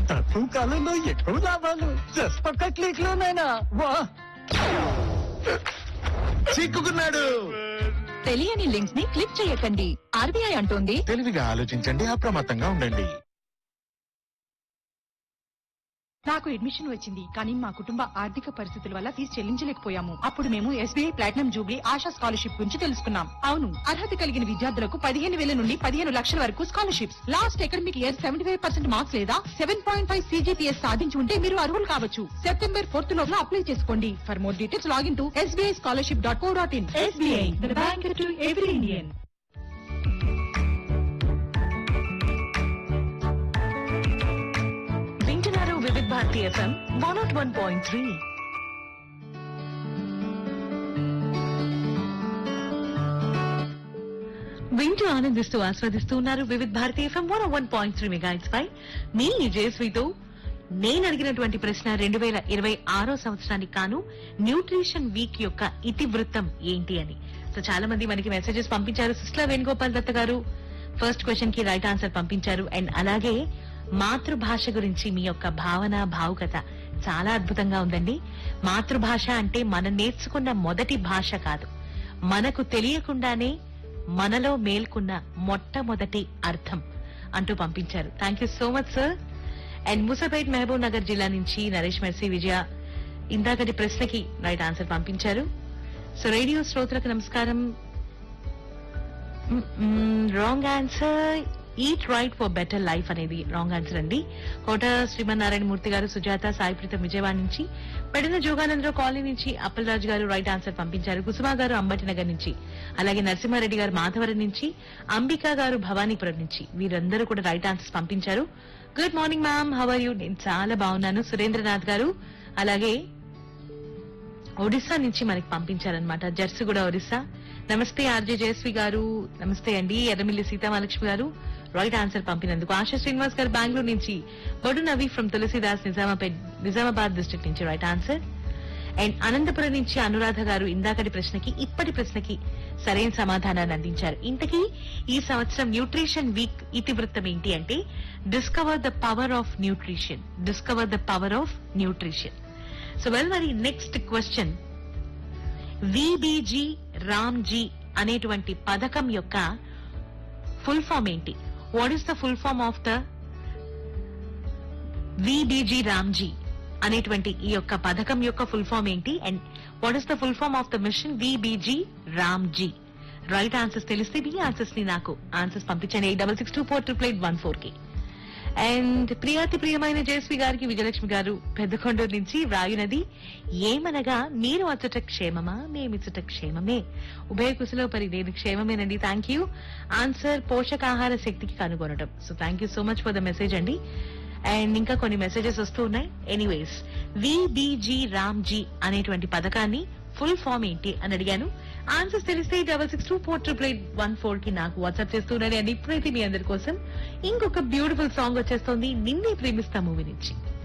తక్కువ కాలంలో ఎక్కువ లాభాలు జస్ట్ పక్క క్లిక్ లోనైనా వా చిక్కుకున్నాడు తెలియని లింక్స్ ని క్లిక్ చేయకండి ఆర్బీఐ అంటోంది తెలివిగా ఆలోచించండి అప్రమత్తంగా ఉండండి నాకు అడ్మిషన్ వచ్చింది కానీ మా కుటుంబ ఆర్థిక పరిస్థితుల వల్ల ఫీజు చెల్లించలేకపోయాము అప్పుడు మేము SBI platinum jubilee Asha scholarship గురించి తెలుసుకున్నాం అవును అర్హత కలిగిన విద్యార్థులకు పదిహేను వేల నుండి పదిహేను లక్షల వరకు scholarships last academic year seventy five percent marks లేదా సెవెన్ పాయింట్ ఫైవ్ సీజీపీఎస్ సాధించి ఉంటే మీరు అర్హులు కావచ్చు సెప్టెంబర్ ఫోర్త్ లోపల అప్లై చేసుకోండి for more details login to SBI scholarship dot co dot in SBI bank to every Indian వింటున్నారు Vividh Bharati FM one naught one point three వింటూ ఆనందిస్తూ ఆస్వాదిస్తూ ఉన్నారు Vividh Bharati FM one one point three megahertz పై మీ జేస్వితో నేను అడిగినటువంటి ప్రశ్న రెండు వేల ఇరవై ఆరో సంవత్సరానికి కాను న్యూట్రిషన్ వీక్ యొక్క ఇతివృత్తం ఏంటి అని సో చాలా మంది మనకి మెసేజెస్ పంపించారు సిస్టర్ వేణుగోపాల్ దత్త గారు ఫస్ట్ క్వశ్చన్ కి రైట్ ఆన్సర్ పంపించారు అండ్ అలాగే మాతృభాష గురించి మీ యొక్క భావన భావుకత చాలా అద్భుతంగా ఉందండి మాతృభాష అంటే మనం నేర్చుకున్న మొదటి భాష కాదు మనకు తెలియకుండానే మనలో మేల్కొన్న మొట్టమొదటి అర్థం అంటూ పంపించారు thank you so much sir and Musapet Mahbubnagar జిల్లా నుంచి నరేష్ మెర్సీ విజయ ఇందాకటి ప్రశ్నకి రైట్ ఆన్సర్ పంపించారు సో రేడియో శ్రోతలకు నమస్కారం wrong answer eat right for better life అనేది రాంగ్ ఆన్సర్ అండి కోట శ్రీమన్నారాయణ మూర్తి గారు సుజాత సాయిప్రీతం విజయవాడ నుంచి పెడిన జోగానందరావు కాలనీ నుంచి అప్పలరాజు గారు రైట్ ఆన్సర్ పంపించారు కుసుమా గారు అంబటి నగర్ నుంచి అలాగే నరసింహారెడ్డి గారు మాధవరం నుంచి అంబికా గారు భవానీపురం నుంచి వీరందరూ కూడా రైట్ ఆన్సర్స్ పంపించారు good morning ma'am how are you నేను చాలా బాగున్నాను సురేంద్రనాథ్ గారు అలాగే ఒడిశా నుంచి మనకి పంపించారనమాట జర్సిగూడ ఒడిశా నమస్తే ఆర్జే జయశ్రీ గారు నమస్తే అండి ఎర్రమిల్లి సీతామహాలక్ష్మి గారు రైట్ ఆన్సర్ పంపినందుకు ఆశా శ్రీనివాస్ గారు బెంగళూరు నుంచి బొడు నవి ఫ్రమ్ తులసిదాస్ నిజామాబాద్ నిజామాబాద్ డిస్ట్రిక్ట్ నుంచి రైట్ ఆన్సర్ అండ్ అనంతపురం నుంచి అనురాధ గారు ఇందాకటి ప్రశ్నకి ఇప్పటి ప్రశ్నకి సరైన సమాధానాన్ని అందించారు ఇంతకీ ఈ సంవత్సరం న్యూట్రిషన్ వీక్ ఇతివృత్తం ఏంటి అంటే discover the power of nutrition discover the power of nutrition so well మరి నెక్స్ట్ క్వశ్చన్ విబిజి రామ్జీ అనేటువంటి పథకం యొక్క ఫుల్ ఫామ్ ఏంటి what is the full form of the VBG Ramji అనేటువంటి ఈ యొక్క పథకం యొక్క ఫుల్ ఫామ్ ఏంటి and what is the full form of the mission VBG Ramji right answers తెలిస్తే మీ ఆన్సర్స్ ని నాకు ఆన్సర్స్ పంపించండి eight double six two four triple eight one four కి అండ్ ప్రియాతి ప్రియమైన జయశ్రీ గారికి విజయలక్ష్మి గారు పెద్దకొండూరు నుంచి వ్రాయునది ఏమనగా మీరు అచ్చట క్షేమమా మేమిచ్చట క్షేమమే ఉభయ కుశలో పరి నేను క్షేమమేనండి థ్యాంక్ యూ ఆన్సర్ పోషకాహార శక్తికి కనుగొనడం so thank you so much for the message అండి అండ్ ఇంకా కొన్ని మెసేజెస్ వస్తూ ఉన్నాయి ఎనీవేస్ విబిజి రామ్జీ అనేటువంటి పథకాన్ని ఫుల్ ఫామ్ ఏంటి అని అడిగాను ఆన్సర్స్ తెలిస్తే double six two four triple eight one four కి నాకు వాట్సాప్ చేస్తున్నాను అండ్ ఇప్పుడైతే మీ అందరి కోసం ఇంకొక బ్యూటిఫుల్ సాంగ్ వచ్చేస్తోంది నిన్నే ప్రేమిస్తా మూవీ నుంచి